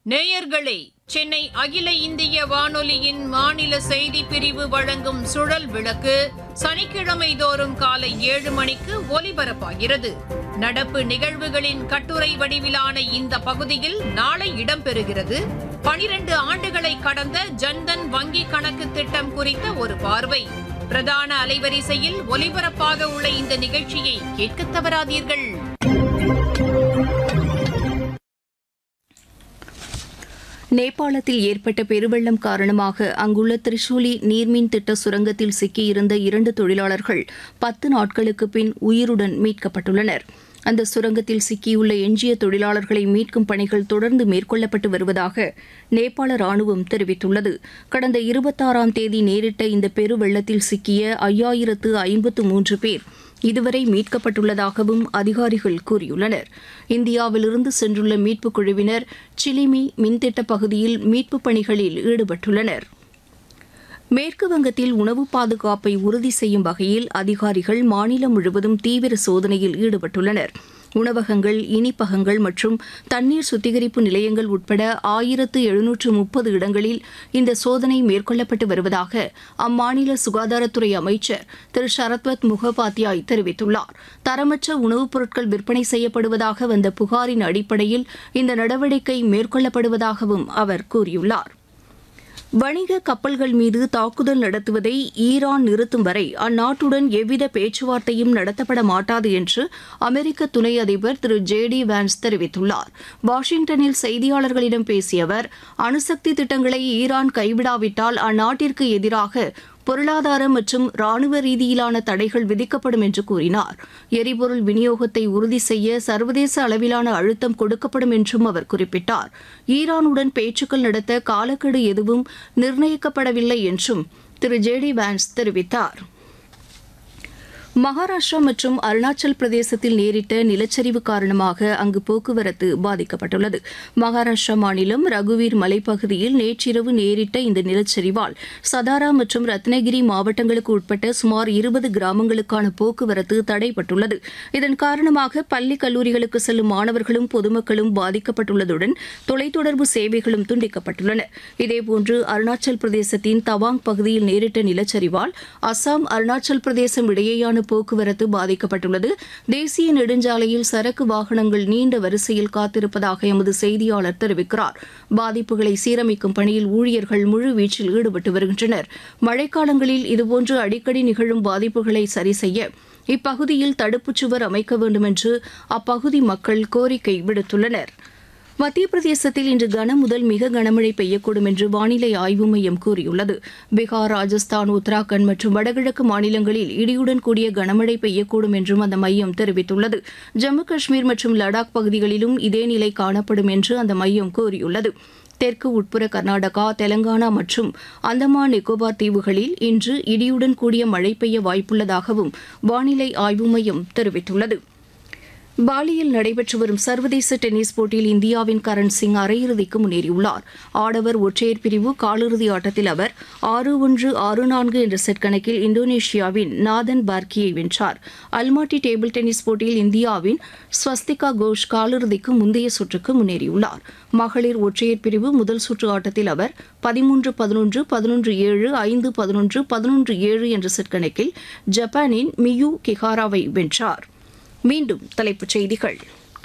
நேயர்களே சென்னை அகில இந்திய வானொலியின் மாநில செய்தி பிரிவு வழங்கும் சுழல் விளக்கு சனிக்கிழமை தோறும் காலை ஏழு மணிக்கு ஒலிபரப்பாகிறது நடப்பு நிகழ்வுகளின் கட்டுரை வடிவிலான இந்த பகுதியில் நாளை இடம்பெறுகிறது பனிரெண்டு ஆண்டுகளை கடந்த ஜன்தன் வங்கி கணக்கு திட்டம் குறித்த ஒரு பார்வை பிரதான அலைவரிசையில் ஒலிபரப்பாக உள்ள இந்த நிகழ்ச்சியை கேட்க தவறாதீர்கள் நேபாளத்தில் ஏற்பட்ட பெருவெள்ளம் காரணமாக அங்குள்ள திரிசூலி நீர்மின் திட்ட சுரங்கத்தில் சிக்கியிருந்த இரண்டு தொழிலாளர்கள் பத்து நாட்களுக்கு பின் உயிருடன் மீட்கப்பட்டுள்ளனர் அந்த சுரங்கத்தில் சிக்கியுள்ள எஞ்சிய தொழிலாளர்களை மீட்கும் பணிகள் தொடர்ந்து மேற்கொள்ளப்பட்டு வருவதாக நேபாள ராணுவம் தெரிவித்துள்ளது கடந்த இருபத்தாறாம் தேதி நேரிட்ட இந்த பெருவெள்ளத்தில் சிக்கிய ஐயாயிரத்து ஐம்பத்து மூன்று பேர் இதுவரை மீட்கப்பட்டுள்ளதாகவும் அதிகாரிகள் கூறியுள்ளனர் இந்தியாவிலிருந்து சென்றுள்ள மீட்புக் குழுவினர் சிலிமி மின்திட்ட பகுதியில் மீட்புப் பணிகளில் ஈடுபட்டுள்ளனர் மேற்கு வங்கத்தில் உணவு பாதுகாப்பை உறுதி செய்யும் வகையில் அதிகாரிகள் மாநிலம் முழுவதும் தீவிர சோதனையில் ஈடுபட்டுள்ளனர் உணவகங்கள் இனிப்பகங்கள் மற்றும் தண்ணீர் சுத்திகரிப்பு நிலையங்கள் உட்பட ஆயிரத்து எழுநூற்று முப்பது இடங்களில் இந்த சோதனை மேற்கொள்ளப்பட்டு வருவதாக அம்மாநில சுகாதாரத்துறை அமைச்சர் திரு சரத்வத் முகோபாத்யாய் தெரிவித்துள்ளார் தரமற்ற உணவுப் பொருட்கள் விற்பனை செய்யப்படுவதாக வந்த புகாரின் அடிப்படையில் இந்த நடவடிக்கை மேற்கொள்ளப்படுவதாகவும் அவர் கூறியுள்ளார் வணிக கப்பல்கள் மீது தாக்குதல் நடத்துவதை ஈரான் நிறுத்தும் வரை அந்நாட்டுடன் எவ்வித பேச்சுவார்த்தையும் நடத்தப்பட மாட்டாது என்று அமெரிக்க துணை அதிபர் திரு ஜே டி வான்ஸ் தெரிவித்துள்ளார் வாஷிங்டனில் செய்தியாளர்களிடம் பேசிய அவர் அணுசக்தி திட்டங்களை ஈரான் கைவிடாவிட்டால் அந்நாட்டிற்கு எதிராக பொருளாதார மற்றும் ராணுவ ரீதியிலான தடைகள் விதிக்கப்படும் என்று கூறினார் எரிபொருள் விநியோகத்தை உறுதி செய்ய சர்வதேச அளவிலான அழுத்தம் கொடுக்கப்படும் என்றும் அவர் குறிப்பிட்டார் ஈரானுடன் பேச்சுக்கள் நடத்த காலக்கெடு எதுவும் நிர்ணயிக்கப்படவில்லை என்றும் திரு ஜே டி வான்ஸ் தெரிவித்தார் மகாராஷ்டிரா மற்றும் அருணாச்சல் பிரதேசத்தில் நேரிட்ட நிலச்சரிவு காரணமாக அங்கு போக்குவரத்து பாதிக்கப்பட்டுள்ளது மகாராஷ்டிரா மாநிலம் ரகுவீர் மலைப்பகுதியில் நேற்றிரவு நேரிட்ட இந்த நிலச்சரிவால் சதாரா மற்றும் ரத்னகிரி மாவட்டங்களுக்கு உட்பட்ட சுமார் இருபது கிராமங்களுக்கான போக்குவரத்து தடைப்பட்டுள்ளது இதன் காரணமாக பள்ளி கல்லூரிகளுக்கு செல்லும் மாணவர்களும் பொதுமக்களும் பாதிக்கப்பட்டுள்ளதுடன் தொலைத்தொடர்பு சேவைகளும் துண்டிக்கப்பட்டுள்ளன இதேபோன்று அருணாச்சல் பிரதேசத்தின் தவாங் பகுதியில் நேரிட்ட நிலச்சரிவால் அசாம் அருணாச்சல் பிரதேசம் இடையேயான போக்குவரத்து பாதிக்கப்பட்டுள்ளது தேசிய நெடுஞ்சாலையில் சரக்கு வாகனங்கள் நீண்ட வரிசையில் காத்திருப்பதாக எமது செய்தியாளர் தெரிவிக்கிறார் பாதிப்புகளை சீரமைக்கும் பணியில் ஊழியர்கள் முழுவீச்சில் ஈடுபட்டு வருகின்றனர் மழைக்காலங்களில் இதுபோன்று அடிக்கடி நிகழும் பாதிப்புகளை சரி செய்ய இப்பகுதியில் தடுப்புச் சுவர் அமைக்க வேண்டும் என்று அப்பகுதி மக்கள் கோரிக்கை விடுத்துள்ளனர் மத்திய பிரதேசத்தில் இன்று கன முதல் மிக கனமழை பெய்யக்கூடும் என்று வானிலை ஆய்வு மையம் கூறியுள்ளது பீகார் ராஜஸ்தான் உத்தராகண்ட் மற்றும் வடகிழக்கு மாநிலங்களில் இடியுடன் கூடிய கனமழை பெய்யக்கூடும் என்றும் அந்த மையம் தெரிவித்துள்ளது ஜம்மு காஷ்மீர் மற்றும் லடாக் பகுதிகளிலும் இதே நிலை காணப்படும் என்று அந்த மையம் கூறியுள்ளது தெற்கு உட்புற கர்நாடகா தெலங்கானா மற்றும் அந்தமான் நிக்கோபார் தீவுகளில் இன்று இடியுடன் கூடிய மழை பெய்ய வாய்ப்புள்ளதாகவும் வானிலை ஆய்வு மையம் தெரிவித்துள்ளது பாலியில் நடைபெற்று வரும் சர்வதேச டென்னிஸ் போட்டியில் இந்தியாவின் கரண் சிங் அரையிறுதிக்கு முன்னேறியுள்ளார் ஆடவர் ஒற்றையர் பிரிவு காலிறுதி ஆட்டத்தில் அவர் ஆறு ஒன்று ஆறு நான்கு என்ற செட் கணக்கில் இந்தோனேஷியாவின் நாதன் பார்க்கியை வென்றார் அல்மாட்டி டேபிள் டென்னிஸ் போட்டியில் இந்தியாவின் ஸ்வஸ்திகா கோஷ் காலிறுதிக்கு முந்தைய சுற்றுக்கு முன்னேறியுள்ளார் மகளிர் ஒற்றையர் பிரிவு முதல் சுற்று ஆட்டத்தில் அவர் பதிமூன்று பதினொன்று பதினொன்று ஏழு ஐந்து பதினொன்று பதினொன்று ஏழு என்ற செட் கணக்கில் ஜப்பானின் மியூ கிஹாராவை வென்றார் மீண்டும் தலைப்புச் செய்திகள்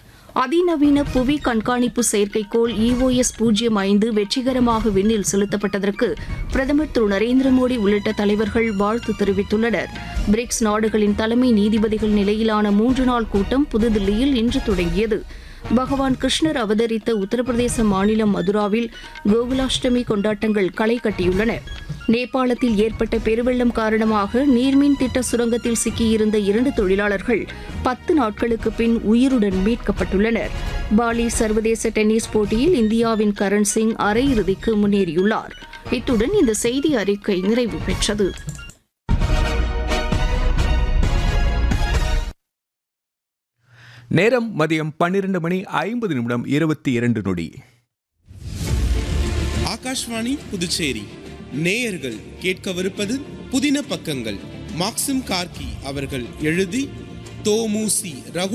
அதிநவீன புவி கண்காணிப்பு செயற்கைக்கோள் இஓஎஸ் பூஜ்ஜியம் ஐந்து வெற்றிகரமாக விண்ணில் செலுத்தப்பட்டதற்கு பிரதமர் திரு நரேந்திர மோடி உள்ளிட்ட தலைவர்கள் வாழ்த்து தெரிவித்துள்ளனர் பிரிக்ஸ் நாடுகளின் தலைமை நீதிபதிகள் நிலையிலான மூன்று நாள் கூட்டம் புதுதில்லியில் இன்று தொடங்கியது பகவான் கிருஷ்ணர் அவதரித்த உத்தரப்பிரதேச மாநிலம் மதுராவில் கோகுலாஷ்டமி கொண்டாட்டங்கள் களை கட்டியுள்ளன நேபாளத்தில் ஏற்பட்ட பெருவெள்ளம் காரணமாக நீர்மின் திட்ட சுரங்கத்தில் சிக்கியிருந்த இரண்டு தொழிலாளர்கள் பத்து நாட்களுக்கு பின் உயிருடன் மீட்கப்பட்டுள்ளனர் பாலி சர்வதேச டென்னிஸ் போட்டியில் இந்தியாவின் கரண் சிங் அரையிறுதிக்கு முன்னேறியுள்ளார் இத்துடன் இந்த செய்தி அறிக்கை நிறைவு பெற்றது நேரம் மதியம் பன்னிரண்டு மணி ஐம்பது நிமிடம் இருபத்தி இரண்டு நொடி ஆகாஷ்வாணி புதுச்சேரி நேயர்கள் கேட்கவிருப்பது புதின பக்கங்கள் மாக்சிம் கார்கி அவர்கள் எழுதி தோமுசி ரகு